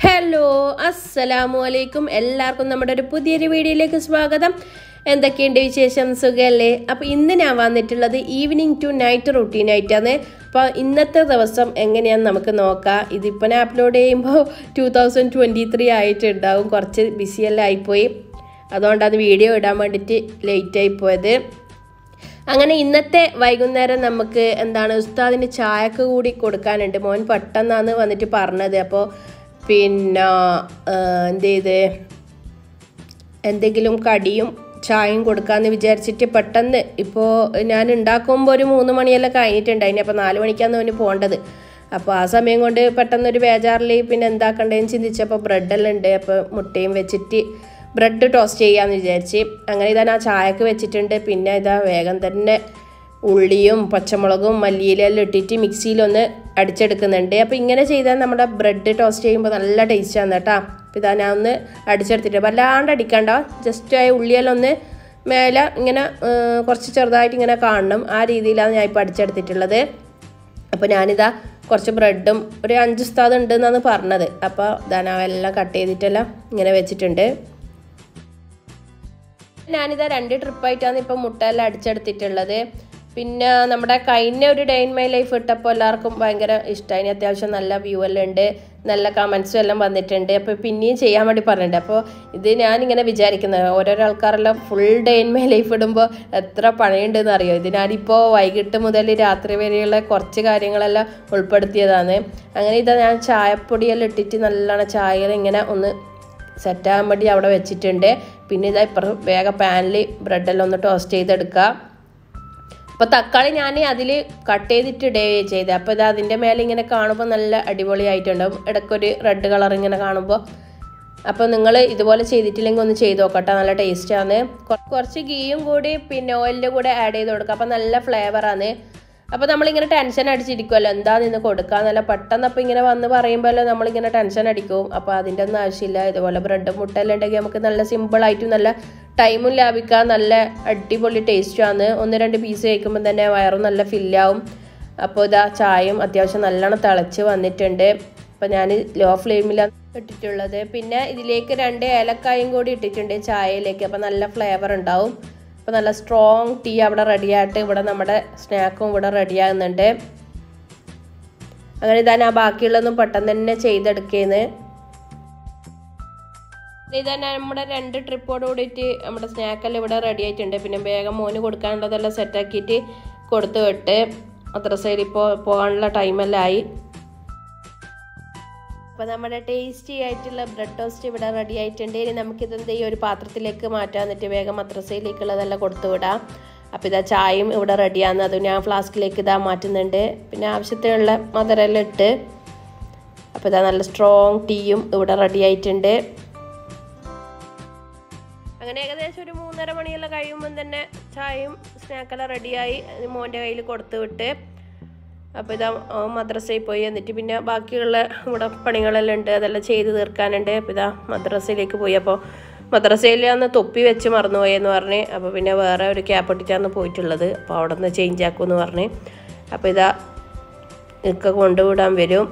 hello അസ്സലാമു അലൈക്കും എല്ലാവർക്കും നമ്മുടെ ഒരു പുതിയൊരു വീഡിയോയിലേക്ക് സ്വാഗതം എന്തൊക്കെയുണ്ട് വിശേഷം സുഖമല്ലേ അപ്പോൾ ഇന്ന് ഞാൻ വന്നിട്ടുള്ളത് ഈവനിങ് ടു നൈറ്റ് റൂട്ടീനായിട്ടാണ് അപ്പോൾ ഇന്നത്തെ ദിവസം എങ്ങനെയാണെന്ന് നമുക്ക് നോക്കാം ഇതിപ്പോൾ ഞാൻ അപ്ലോഡ് ചെയ്യുമ്പോൾ ടു തൗസൻഡ് ട്വൻറ്റി ത്രീ ആയിട്ടുണ്ടാവും കുറച്ച് ബിസിയെല്ലാം ആയിപ്പോയി അതുകൊണ്ടാണ് വീഡിയോ ഇടാൻ വേണ്ടിയിട്ട് ലേറ്റായി പോയത് അങ്ങനെ ഇന്നത്തെ വൈകുന്നേരം നമുക്ക് എന്താണ് ഉസ്താദിന് ചായക്ക് കൂടി കൊടുക്കാനുണ്ട് മോൻ പെട്ടെന്നാണ് വന്നിട്ട് പറഞ്ഞത് അപ്പോൾ പിന്നെ ആ, എന്ത് ചെയ്ത് എന്തെങ്കിലും കടിയും ചായയും കൊടുക്കാമെന്ന് വിചാരിച്ചിട്ട് പെട്ടെന്ന് ഇപ്പോൾ ഞാൻ ഉണ്ടാക്കുമ്പോൾ ഒരു മൂന്ന് മണിയെല്ലാം കഴിഞ്ഞിട്ടുണ്ടായിന് അപ്പോൾ നാല് മണിക്കാണ് അവന് പോകേണ്ടത് അപ്പോൾ ആ സമയം കൊണ്ട് പെട്ടെന്ന് ഒരു ബേജാറിൽ പിന്നെ എന്താക്കണ്ടേന്ന് ചിന്തിച്ചപ്പോൾ ബ്രെഡെല്ലാം ഉണ്ട് അപ്പോൾ മുട്ടയും വെച്ചിട്ട് ബ്രെഡ് ടോസ്റ്റ് ചെയ്യാമെന്ന് വിചാരിച്ച് അങ്ങനെ ഇതാ ഞാൻ ചായക്ക് വെച്ചിട്ടുണ്ട് പിന്നെ ഇതാ വേഗം തന്നെ ഉള്ളിയും പച്ചമുളകും മല്ലിയിലെല്ലാം ഇട്ടിട്ട് മിക്സിയിലൊന്ന് അടിച്ചെടുക്കുന്നുണ്ട് അപ്പോൾ ഇങ്ങനെ ചെയ്താൽ നമ്മുടെ ബ്രെഡ് ടോസ്റ്റ് ചെയ്യുമ്പോൾ നല്ല ടേസ്റ്റാണ് കേട്ടോ അപ്പോൾ ഇതാ ഞാൻ ഒന്ന് അടിച്ചെടുത്തിട്ട് വല്ലാണ്ട് അടിക്കണ്ട ജസ്റ്റ് ആ ഉള്ളിയെല്ലാം ഒന്ന് മേലെ ഇങ്ങനെ ആ, കുറച്ച് ചെറുതായിട്ട് ഇങ്ങനെ കാണണം ആ രീതിയിലാണ് ഞാൻ ഇപ്പോൾ അടിച്ചെടുത്തിട്ടുള്ളത് അപ്പോൾ ഞാനിതാ കുറച്ച് ബ്രെഡും ഒരു അഞ്ച് ഉസ്താദ് ഉണ്ട് എന്നാണ് പറഞ്ഞത് അപ്പോൾ ഇതാ ഞാൻ എല്ലാം കട്ട് ചെയ്തിട്ടെല്ലാം ഇങ്ങനെ വെച്ചിട്ടുണ്ട് ഞാനിതാ രണ്ട് ട്രിപ്പായിട്ടാണ് ഇപ്പം മുട്ട എല്ലാം അടിച്ചെടുത്തിട്ടുള്ളത് പിന്നെ നമ്മുടെ കഴിഞ്ഞ ഒരു ഡേ ഇൻ മൈ ലൈഫ് ഇട്ടപ്പോൾ എല്ലാവർക്കും ഭയങ്കര ഇഷ്ടമായി അത്യാവശ്യം നല്ല വ്യൂ എല്ലാം ഉണ്ട് നല്ല കമൻസും എല്ലാം വന്നിട്ടുണ്ട് അപ്പോൾ പിന്നെയും ചെയ്യാൻ വേണ്ടി പറഞ്ഞിട്ടുണ്ട് അപ്പോൾ ഇത് ഞാനിങ്ങനെ വിചാരിക്കുന്നത് ഓരോരോ ആൾക്കാരെല്ലാം full day in my life ഇടുമ്പോൾ എത്ര പണിയുണ്ടെന്ന് അറിയോ ഇത് ഞാനിപ്പോൾ വൈകിട്ട് മുതൽ രാത്രി വരെയുള്ള കുറച്ച് കാര്യങ്ങളെല്ലാം ഉൾപ്പെടുത്തിയതാണ് അങ്ങനെ ഇതാ ഞാൻ ചായപ്പൊടിയെല്ലാം ഇട്ടിട്ട് നല്ലോണം ചായയിൽ ഇങ്ങനെ ഒന്ന് സെറ്റാകാൻ വേണ്ടി അവിടെ വെച്ചിട്ടുണ്ട് പിന്നെ ഇതാ ഇപ്പുറം വേഗം പാനിൽ ബ്രെഡെല്ലാം ഒന്ന് ടോസ്റ്റ് ചെയ്തെടുക്കുക അപ്പോൾ തക്കാളി ഞാൻ അതിൽ കട്ട് ചെയ്തിട്ട് ഇടേ ചെയ്തത് അപ്പോൾ ഇത് അതിൻ്റെ മേലെ ഇങ്ങനെ കാണുമ്പോൾ നല്ല അടിപൊളിയായിട്ടുണ്ടാവും ഇടയ്ക്കൊരു റെഡ് കളർ ഇങ്ങനെ കാണുമ്പോൾ അപ്പോൾ നിങ്ങൾ ഇതുപോലെ ചെയ്തിട്ടില്ലെങ്കിൽ ഒന്ന് ചെയ്ത് നോക്കട്ടെ നല്ല ടേസ്റ്റാണ് കുറച്ച് ഗീയും കൂടി പിന്നെ ഓയിലിൻ്റെ കൂടെ ആഡ് ചെയ്ത് കൊടുക്കുക അപ്പോൾ നല്ല ഫ്ലേവറാണ് അപ്പോൾ നമ്മളിങ്ങനെ ടെൻഷൻ അടിച്ചിരിക്കുമല്ലോ എന്താ നിന്ന് കൊടുക്കാന്നല്ല പെട്ടെന്ന് അപ്പോൾ ഇങ്ങനെ വന്ന് പറയുമ്പോഴല്ലോ നമ്മളിങ്ങനെ ടെൻഷൻ അടിക്കും അപ്പോൾ അതിൻ്റെ ഒന്നും ആവശ്യമില്ല ഇതുപോലെ ബ്രെഡും മുട്ടെല്ലാം ഉണ്ടെങ്കിൽ നമുക്ക് നല്ല സിമ്പിളായിട്ടും നല്ല ടൈമും ലാഭിക്കാം നല്ല അടിപൊളി ടേസ്റ്റുമാണ് ഒന്ന് രണ്ട് പീസ് കഴിക്കുമ്പോൾ തന്നെ വയറും നല്ല ഫില്ലാവും അപ്പോൾ ഇതാ ചായയും അത്യാവശ്യം നല്ലോണം തിളച്ച് വന്നിട്ടുണ്ട് അപ്പോൾ ഞാൻ ലോ ഫ്ലെയിമിലാണ് ഇട്ടിട്ടുള്ളത് പിന്നെ ഇതിലേക്ക് രണ്ട് ഏലക്കായും കൂടി ഇട്ടിട്ടുണ്ട് ചായയിലേക്ക് അപ്പോൾ നല്ല ഫ്ലേവർ ഉണ്ടാവും അപ്പോൾ നല്ല സ്ട്രോങ് ടീ അവിടെ റെഡിയായിട്ട് ഇവിടെ നമ്മുടെ സ്നാക്കും ഇവിടെ റെഡിയാകുന്നുണ്ട് അങ്ങനെ ഇതാ ഞാൻ ബാക്കിയുള്ളതൊന്നും പെട്ടെന്ന് തന്നെ ചെയ്തെടുക്കുന്നത് ഇതാ നമ്മുടെ രണ്ട് ട്രിപ്പോട് കൂടിയിട്ട് നമ്മുടെ സ്നാക്കെല്ലാം ഇവിടെ റെഡി ആയിട്ടുണ്ട് പിന്നെ വേഗം മോന് കൊടുക്കാനുള്ളതെല്ലാം സെറ്റാക്കിയിട്ട് കൊടുത്തു വിട്ട് അത്ര സൈഡ് ഇപ്പോൾ പോകാനുള്ള ടൈമെല്ലാം ആയി അപ്പോൾ നമ്മുടെ ടേസ്റ്റി ആയിട്ടുള്ള ബ്രെഡ് ടോസ്റ്റ് ഇവിടെ റെഡി ആയിട്ടുണ്ട് ഇനി നമുക്കിത് എന്ത് ചെയ്യും ഒരു പാത്രത്തിലേക്ക് മാറ്റാൻ എന്നിട്ട് വേഗം മദ്രസയിലേക്കുള്ളതെല്ലാം കൊടുത്തു വിടാം അപ്പോൾ ഇതാ ചായയും ഇവിടെ റെഡിയാണ് അത് ഞാൻ ഫ്ലാസ്കിലേക്ക് ഇതാ മാറ്റുന്നുണ്ട് പിന്നെ ആവശ്യത്തിനുള്ള മധുരമെല്ലാം ഇട്ട് അപ്പോൾ ഇതാ നല്ല സ്ട്രോങ് ടീയും ഇവിടെ റെഡി ആയിട്ടുണ്ട് അങ്ങനെ ഏകദേശം ഒരു മൂന്നര മണിയെല്ലാം കഴിയുമ്പം തന്നെ ചായയും സ്നാക്കെല്ലാം റെഡിയായി മോൻ്റെ കയ്യിൽ കൊടുത്തു വിട്ട് അപ്പോൾ ഇതാ അവൻ മദ്രസയിൽ പോയി എന്നിട്ട് പിന്നെ ബാക്കിയുള്ള ഇവിടെ പണികളെല്ലാം ഉണ്ട് അതെല്ലാം ചെയ്ത് തീർക്കാനുണ്ട് അപ്പോൾ ഇതാ മദ്രസയിലേക്ക് പോയി അപ്പോൾ മദ്രസയിൽ അന്ന് തൊപ്പി വെച്ച് മറന്നുപോയെന്ന് പറഞ്ഞ് അപ്പോൾ പിന്നെ വേറെ ഒരു ക്യാപ്പ് ഇട്ടിട്ടാണ് പോയിട്ടുള്ളത് അപ്പോൾ അവിടെ നിന്ന് ചേഞ്ച് ആക്കുമെന്ന് പറഞ്ഞ് അപ്പോൾ ഇതാ ഇക്ക കൊണ്ടുവിടാൻ വരും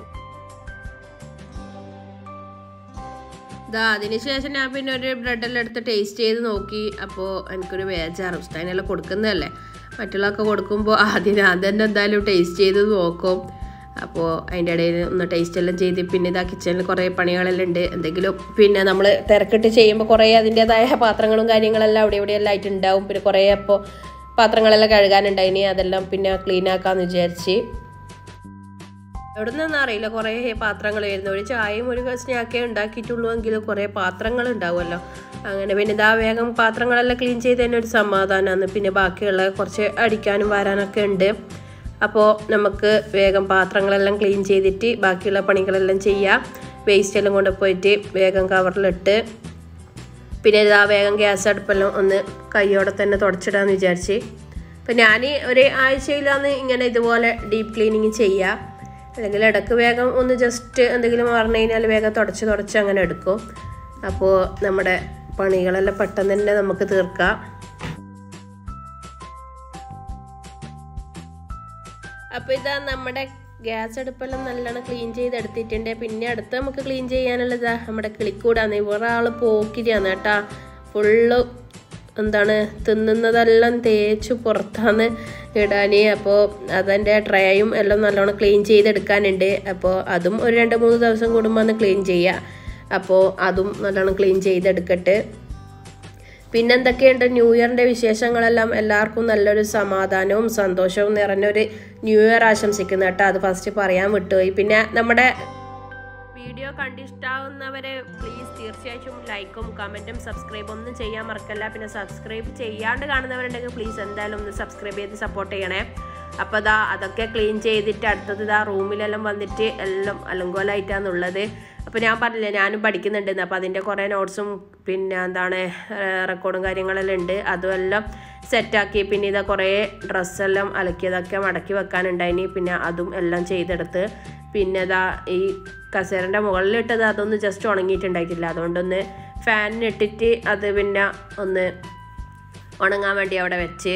ഇതാ അതിനുശേഷം ഞാൻ പിന്നെ ഒരു ബ്രെഡെല്ലാം എടുത്ത് ടേസ്റ്റ് ചെയ്ത് നോക്കി അപ്പോൾ എനിക്കൊരു ബേജാറ് ഉസ്താദിനെല്ലാം കൊടുക്കുന്നതല്ലേ മറ്റുള്ളതൊക്കെ കൊടുക്കുമ്പോൾ ആദ്യം ഞാൻ തന്നെ എന്തായാലും ടേസ്റ്റ് ചെയ്ത് നോക്കും അപ്പോൾ അതിൻ്റെ ഇടയിൽ ഒന്ന് ടേസ്റ്റ് എല്ലാം ചെയ്ത് പിന്നെ ഇതാ കിച്ചണിൽ കുറേ പണികളെല്ലാം ഉണ്ട് എന്തെങ്കിലും പിന്നെ നമ്മൾ തിരക്കിട്ട് ചെയ്യുമ്പോൾ കുറേ അതിൻ്റേതായ പാത്രങ്ങളും കാര്യങ്ങളെല്ലാം അവിടെ ഇവിടെയെല്ലാം ആയിട്ടുണ്ടാവും പിന്നെ കുറേ അപ്പോൾ പാത്രങ്ങളെല്ലാം കഴുകാനുണ്ടായിനി അതെല്ലാം പിന്നെ ക്ലീൻ ആക്കാമെന്ന് വിചാരിച്ച് എവിടെ നിന്നൊന്നും അറിയില്ല കുറേ പാത്രങ്ങൾ വരുന്നു ഒരു ചായയും ഒരു സ്നാക്കേ ഉണ്ടാക്കിയിട്ടുള്ളൂ എങ്കിലും കുറേ പാത്രങ്ങൾ ഉണ്ടാവുമല്ലോ അങ്ങനെ പിന്നെ ഇതാ വേഗം പാത്രങ്ങളെല്ലാം ക്ലീൻ ചെയ്ത് തന്നെ ഒരു സമാധാനമാണ് പിന്നെ ബാക്കിയുള്ള കുറച്ച് അടിക്കാനും വരാനൊക്കെ ഉണ്ട് അപ്പോൾ നമുക്ക് വേഗം പാത്രങ്ങളെല്ലാം ക്ലീൻ ചെയ്തിട്ട് ബാക്കിയുള്ള പണികളെല്ലാം ചെയ്യാം വേസ്റ്റ് എല്ലാം കൊണ്ട് പോയിട്ട് വേഗം കവറിലിട്ട് പിന്നെ ഇതാ വേഗം ഗ്യാസ് അടുപ്പെല്ലാം ഒന്ന് കൈയോടെ തന്നെ തുടച്ചിടാന്ന് വിചാരിച്ച് അപ്പം ഞാൻ ഒരു ആഴ്ചയിലാണ് ഇങ്ങനെ ഇതുപോലെ ഡീപ്പ് ക്ലീനിങ് ചെയ്യുക അല്ലെങ്കിൽ ഇടയ്ക്ക് വേഗം ഒന്ന് ജസ്റ്റ് എന്തെങ്കിലും പറഞ്ഞു കഴിഞ്ഞാൽ വേഗം തുടച്ച് തുടച്ച് അങ്ങനെ എടുക്കും അപ്പോൾ നമ്മുടെ പണികളെല്ലാം പെട്ടെന്ന് തന്നെ നമുക്ക് തീർക്കാം അപ്പോൾ ഇതാ നമ്മുടെ ഗ്യാസ് അടുപ്പെല്ലാം നല്ലോണം ക്ലീൻ ചെയ്തെടുത്തിട്ടുണ്ട് പിന്നെ അടുത്ത് നമുക്ക് ക്ലീൻ ചെയ്യാനുള്ളത് നമ്മുടെ കിളിക്കൂടാണ് ഒരാൾ പോക്കിരിയാണ് കേട്ടാ ഫുള്ള് എന്താണ് തിന്നുന്നതെല്ലാം തേച്ച് പുറത്താണ് ഇടാൻ അപ്പോൾ അതിൻ്റെ ട്രേയും എല്ലാം നല്ലോണം ക്ലീൻ ചെയ്തെടുക്കാനുണ്ട് അപ്പോൾ അതും ഒരു രണ്ട് മൂന്ന് ദിവസം കൂടുമ്പോൾ ഒന്ന് ക്ലീൻ ചെയ്യുക അപ്പോൾ അതും നല്ലോണം ക്ലീൻ ചെയ്തെടുക്കട്ടെ പിന്നെ എന്തൊക്കെയുണ്ട് ന്യൂ ഇയറിൻ്റെ വിശേഷങ്ങളെല്ലാം എല്ലാവർക്കും നല്ലൊരു സമാധാനവും സന്തോഷവും നിറഞ്ഞൊരു ന്യൂ ഇയർ ആശംസിക്കുന്നു കേട്ടോ അത് ഫസ്റ്റ് പറയാൻ വിട്ടുപോയി പിന്നെ നമ്മുടെ വീഡിയോ കണ്ടിഷ്ടാവുന്നവരെ പ്ലീസ് തീർച്ചയായിട്ടും ലൈക്കും കമൻറ്റും സബ്സ്ക്രൈബും ഒന്നും ചെയ്യാൻ മറക്കല്ല പിന്നെ സബ്സ്ക്രൈബ് ചെയ്യാണ്ട് കാണുന്നവരുണ്ടെങ്കിൽ പ്ലീസ് എന്തായാലും ഒന്ന് സബ്സ്ക്രൈബ് ചെയ്ത് സപ്പോർട്ട് ചെയ്യണേ അപ്പോൾ ഇതാ അതൊക്കെ ക്ലീൻ ചെയ്തിട്ട് അടുത്തത് ഇതാ റൂമിലെല്ലാം വന്നിട്ട് എല്ലാം അലങ്കോലായിട്ടാണുള്ളത് അപ്പോൾ ഞാൻ പറഞ്ഞില്ലേ ഞാനും പഠിക്കുന്നുണ്ടെന്ന് അപ്പോൾ അതിൻ്റെ കുറേ നോട്ട്സും പിന്നെ എന്താണ് റെക്കോർഡും കാര്യങ്ങളെല്ലാം ഉണ്ട് അതുമെല്ലാം സെറ്റാക്കി പിന്നെ ഇതാ കുറേ ഡ്രസ്സെല്ലാം അലക്കിയതൊക്കെ മടക്കി വെക്കാനുണ്ടായിനി പിന്നെ അതും എല്ലാം ചെയ്തെടുത്ത് പിന്നെ ഇതാ ഈ കസേരൻ്റെ മുകളിലിട്ടത് അതൊന്ന് ജസ്റ്റ് ഉണങ്ങിയിട്ടുണ്ടായിട്ടില്ല അതുകൊണ്ടൊന്ന് ഫാനിനിട്ടിട്ട് അത് പിന്നെ ഒന്ന് ഉണങ്ങാൻ വേണ്ടി അവിടെ വെച്ച്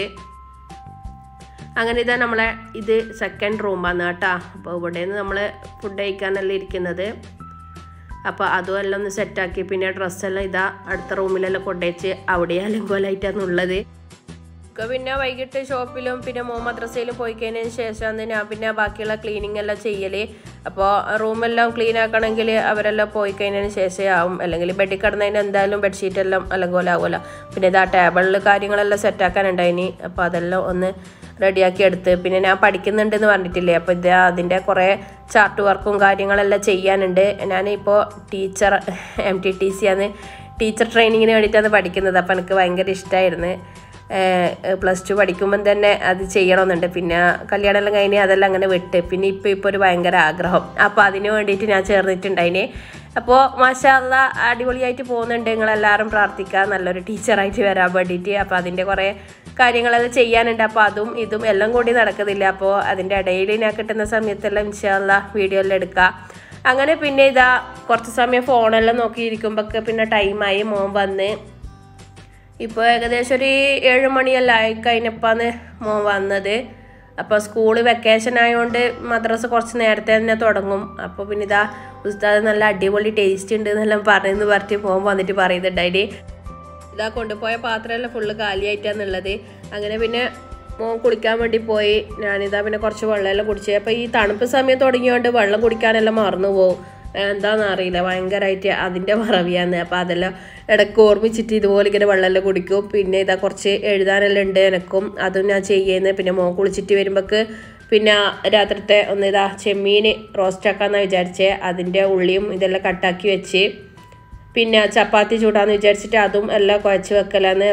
അങ്ങനെ ഇതാ നമ്മളെ ഇത് സെക്കൻഡ് റൂമാണ് കേട്ടോ അപ്പോൾ ഇവിടെ നിന്ന് നമ്മൾ ഫുഡ് കഴിക്കാനല്ല ഇരിക്കുന്നത് അപ്പോൾ അതും എല്ലാം ഒന്ന് സെറ്റാക്കി പിന്നെ ഡ്രസ്സെല്ലാം ഇതാ അടുത്ത റൂമിലെല്ലാം കൊണ്ടുവച്ച് അവിടെ അലങ്കോലായിട്ടാണുള്ളത് ഒക്കെ പിന്നെ വൈകിട്ട് ഷോപ്പിലും പിന്നെ മോ മദ്രസയിലും പോയി കഴിഞ്ഞതിന് ശേഷമാണ് ഞാൻ പിന്നെ ബാക്കിയുള്ള ക്ലീനിങ് എല്ലാം ചെയ്യൽ അപ്പോൾ റൂമെല്ലാം ക്ലീൻ ആക്കണമെങ്കിൽ അവരെല്ലാം പോയി കഴിഞ്ഞതിന് ശേഷമേ ആവും അല്ലെങ്കിൽ ബെഡിൽ കിടന്നതിന് എന്തായാലും ബെഡ്ഷീറ്റ് എല്ലാം അലങ്കോലാവുമല്ലോ പിന്നെ ഇതാ ടേബിളിൽ കാര്യങ്ങളെല്ലാം സെറ്റാക്കാനുണ്ടായിനി അപ്പോൾ അതെല്ലാം ഒന്ന് റെഡിയാക്കി എടുത്ത് പിന്നെ ഞാൻ പഠിക്കുന്നുണ്ടെന്ന് പറഞ്ഞിട്ടില്ലേ അപ്പോൾ ഇത് അതിൻ്റെ കുറേ ചാർട്ട് വർക്കും കാര്യങ്ങളെല്ലാം ചെയ്യാനുണ്ട് ഞാനിപ്പോൾ teacher M T T C ആണ് ടീച്ചർ ട്രെയിനിങ്ങിന് വേണ്ടിയിട്ടാണ് പഠിക്കുന്നത് അപ്പോൾ എനിക്ക് ഭയങ്കര ഇഷ്ടമായിരുന്നു പ്ലസ് ടു പഠിക്കുമ്പം തന്നെ അത് ചെയ്യണമെന്നുണ്ട് പിന്നെ കല്യാണം എല്ലാം കഴിഞ്ഞ് അതെല്ലാം അങ്ങനെ വിട്ട് പിന്നെ ഇപ്പോൾ ഇപ്പോൾ ഒരു ഭയങ്കര ആഗ്രഹം അപ്പോൾ അതിന് വേണ്ടിയിട്ട് ഞാൻ ചേർന്നിട്ടുണ്ടായിന് അപ്പോൾ മാഷാല്ല അടിപൊളിയായിട്ട് പോകുന്നുണ്ട് നിങ്ങളെല്ലാവരും പ്രാർത്ഥിക്കുക നല്ലൊരു ടീച്ചറായിട്ട് വരാൻ വേണ്ടിയിട്ട് അപ്പോൾ അതിൻ്റെ കുറേ കാര്യങ്ങളെല്ലാം ചെയ്യാനുണ്ട് അപ്പോൾ അതും ഇതും എല്ലാം കൂടി നടക്കുന്നില്ല അപ്പോൾ അതിൻ്റെ ഇടയിൽ ഞാൻ കിട്ടുന്ന സമയത്തെല്ലാം ഇൻഷാല്ല വീഡിയോ എല്ലാം എടുക്കുക അങ്ങനെ പിന്നെ ഇതാ കുറച്ച് സമയം ഫോണെല്ലാം നോക്കിയിരിക്കുമ്പോൾ പിന്നെ ടൈമായി മോൻ വന്ന് ഇപ്പോൾ ഏകദേശം ഒരു ഏഴ് മണിയെല്ലാം ആയി കഴിഞ്ഞപ്പാന്ന് മോൻ വന്നത് അപ്പോൾ സ്കൂൾ വെക്കേഷൻ ആയതുകൊണ്ട് മദ്രസ കുറച്ച് നേരത്തെ തന്നെ തുടങ്ങും അപ്പോൾ പിന്നെ ഇതാ ഉസ്താദ് നല്ല അടിപൊളി ടേസ്റ്റ് ഉണ്ട് എന്നെല്ലാം പറഞ്ഞെന്ന് പറഞ്ഞിട്ട് മോൻ വന്നിട്ട് പറയുന്നുണ്ടായിന് ഇതാ കൊണ്ടുപോയ പാത്രമെല്ലാം ഫുള്ള് കാലിയായിട്ടാന്നുള്ളത് അങ്ങനെ പിന്നെ മോൻ കുളിക്കാൻ വേണ്ടി പോയി ഞാനിതാ പിന്നെ കുറച്ച് വെള്ളമെല്ലാം കുടിച്ചു അപ്പോൾ ഈ തണുപ്പ് സമയം തുടങ്ങിയോണ്ട് വെള്ളം കുടിക്കാനെല്ലാം മറന്നു പോകും എന്താണെന്ന് അറിയില്ല ഭയങ്കരമായിട്ട് അതിൻ്റെ മറവിയാന്ന് അപ്പോൾ അതെല്ലാം ഇടയ്ക്ക് ഓർമ്മിച്ചിട്ട് ഇതുപോലെ ഇങ്ങനെ വെള്ളമെല്ലാം കുടിക്കും പിന്നെ ഇതാ കുറച്ച് എഴുതാനെല്ലാം ഉണ്ട് എനക്കും അതും ഞാൻ ചെയ്യുന്നത് പിന്നെ മോൻ കുളിച്ചിട്ട് വരുമ്പോൾക്ക് പിന്നെ രാത്രിത്തെ ഒന്ന് ഇതാ ചെമ്മീൻ റോസ്റ്റ് ആക്കാമെന്നാണ് വിചാരിച്ചത് അതിൻ്റെ ഉള്ളിയും ഇതെല്ലാം കട്ടാക്കി വെച്ച് പിന്നെ ചപ്പാത്തി ചൂടാന്ന് വിചാരിച്ചിട്ട് അതും എല്ലാം കുഴച്ച് വെക്കലാന്ന്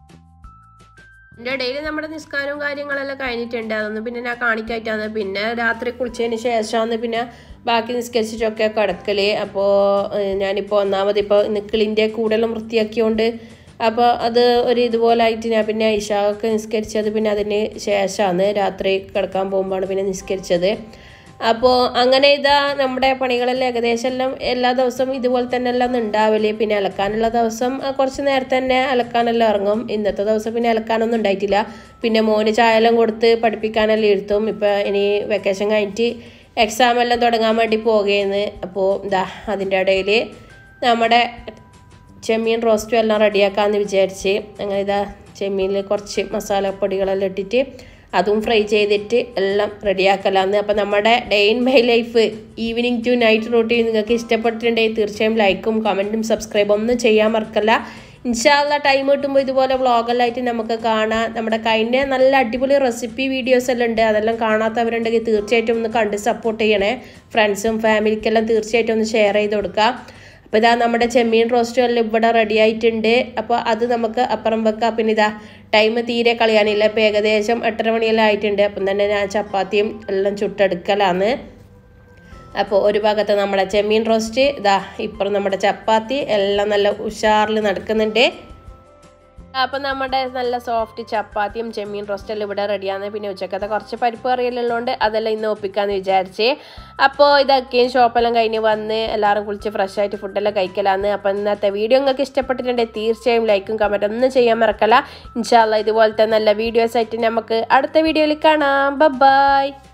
എൻ്റെ ഇടയിൽ നമ്മുടെ നിസ്കാരവും കാര്യങ്ങളെല്ലാം കഴിഞ്ഞിട്ടുണ്ട് അതൊന്നും പിന്നെ ഞാൻ കാണിക്കായിട്ടാണ് പിന്നെ രാത്രി കുളിച്ചതിന് ശേഷമാണ് പിന്നെ ബാക്കി നിസ്കരിച്ചിട്ടൊക്കെ കിടക്കല് അപ്പോൾ ഞാനിപ്പോൾ ഒന്നാമത് ഇപ്പോൾ നിക്കിളിൻ്റെ കൂടെല്ലാം വൃത്തിയാക്കിയോണ്ട് അപ്പോൾ അത് ഒരു ഇതുപോലെ ആയിട്ട് ഞാൻ പിന്നെ ഇഷാവൊക്കെ നിസ്കരിച്ചത് പിന്നെ അതിന് ശേഷമാണ് രാത്രി കിടക്കാൻ പോകുമ്പോഴാണ് പിന്നെ നിസ്കരിച്ചത് അപ്പോൾ അങ്ങനെ ഇതാ നമ്മുടെ പണികളെല്ലാം ഏകദേശം എല്ലാം എല്ലാ ദിവസവും ഇതുപോലെ തന്നെ എല്ലാം ഉണ്ടാവില്ലേ പിന്നെ അലക്കാനുള്ള ദിവസം കുറച്ച് നേരത്തെ തന്നെ അലക്കാനെല്ലാം ഇറങ്ങും ഇന്നത്തെ ദിവസം പിന്നെ അലക്കാനൊന്നും ഉണ്ടായിട്ടില്ല പിന്നെ മോന് ചായയെല്ലാം കൊടുത്ത് പഠിപ്പിക്കാനെല്ലാം ഇരുത്തും ഇപ്പോൾ ഇനി വെക്കേഷൻ കഴിഞ്ഞിട്ട് എക്സാം എല്ലാം തുടങ്ങാൻ വേണ്ടി പോകുകയെന്ന് അപ്പോൾ ഇതാ അതിൻ്റെ ഇടയിൽ നമ്മുടെ ചെമ്മീൻ റോസ്റ്റും എല്ലാം റെഡിയാക്കാമെന്ന് വിചാരിച്ച് അങ്ങനെ ഇതാ ചെമ്മീനിൽ കുറച്ച് മസാലപ്പൊടികളെല്ലാം ഇട്ടിട്ട് അതും ഫ്രൈ ചെയ്തിട്ട് എല്ലാം റെഡിയാക്കലാന്ന് അപ്പോൾ നമ്മുടെ day in my life evening to night routine നിങ്ങൾക്ക് ഇഷ്ടപ്പെട്ടിട്ടുണ്ടെങ്കിൽ തീർച്ചയായും ലൈക്കും കമൻറ്റും സബ്സ്ക്രൈബും ഒന്നും ചെയ്യാൻ മറക്കല്ല ഇൻഷാല്ല ടൈം കിട്ടുമ്പോൾ ഇതുപോലെ വ്ളോഗെല്ലായിട്ട് നമുക്ക് കാണാം നമ്മുടെ കഴിഞ്ഞ നല്ല അടിപൊളി റെസിപ്പി വീഡിയോസ് എല്ലാം ഉണ്ട് അതെല്ലാം കാണാത്തവരുണ്ടെങ്കിൽ തീർച്ചയായിട്ടും ഒന്ന് കണ്ട് സപ്പോർട്ട് ചെയ്യണേ ഫ്രണ്ട്സും ഫാമിലിക്കെല്ലാം തീർച്ചയായിട്ടും ഒന്ന് ഷെയർ ചെയ്ത് കൊടുക്കുക അപ്പോൾ ഇതാ നമ്മുടെ ചെമ്മീൻ റോസ്റ്റും എല്ലാം ഇവിടെ റെഡി ആയിട്ടുണ്ട് അപ്പോൾ അത് നമുക്ക് അപ്പുറം വെക്കാം പിന്നെ ഇതാ ടൈം തീരെ കളയാനില്ല ഇപ്പോൾ ഏകദേശം എട്ടര മണിയെല്ലാം ആയിട്ടുണ്ട് അപ്പം തന്നെ ഞാൻ ചപ്പാത്തിയും എല്ലാം ചുട്ടെടുക്കലാണ് അപ്പോൾ ഒരു ഭാഗത്ത് നമ്മുടെ ചെമ്മീൻ റോസ്റ്റ് ഇതാ ഇപ്പുറം നമ്മുടെ ചപ്പാത്തി എല്ലാം നല്ല ഉഷാറിൽ നടക്കുന്നുണ്ട് അപ്പം നമ്മുടെ നല്ല സോഫ്റ്റ് ചപ്പാത്തിയും ചെമ്മീൻ റോസ്റ്റെല്ലാം ഇവിടെ റെഡിയാണ് പിന്നെ ഉച്ചക്കത്തെ കുറച്ച് പരിപ്പ് കറിയെല്ലാം അതെല്ലാം ഇന്ന് ഒപ്പിക്കാന്ന് വിചാരിച്ച് അപ്പോൾ ഇതൊക്കെയും ഷോപ്പെല്ലാം കഴിഞ്ഞ് വന്ന് എല്ലാവരും കുളിച്ച് ഫ്രഷ് ആയിട്ട് ഫുഡെല്ലാം കഴിക്കലാന്ന് അപ്പോൾ ഇന്നത്തെ വീഡിയോ നിങ്ങൾക്ക് ഇഷ്ടപ്പെട്ടിട്ടുണ്ടെങ്കിൽ തീർച്ചയായും ലൈക്കും കമൻറ്റ് ഒന്നും ചെയ്യാൻ മറക്കല്ല ഇൻഷാല്ല ഇതുപോലത്തെ നല്ല വീഡിയോസ് ആയിട്ട് നമുക്ക് അടുത്ത വീഡിയോയിൽ കാണാം ബൈ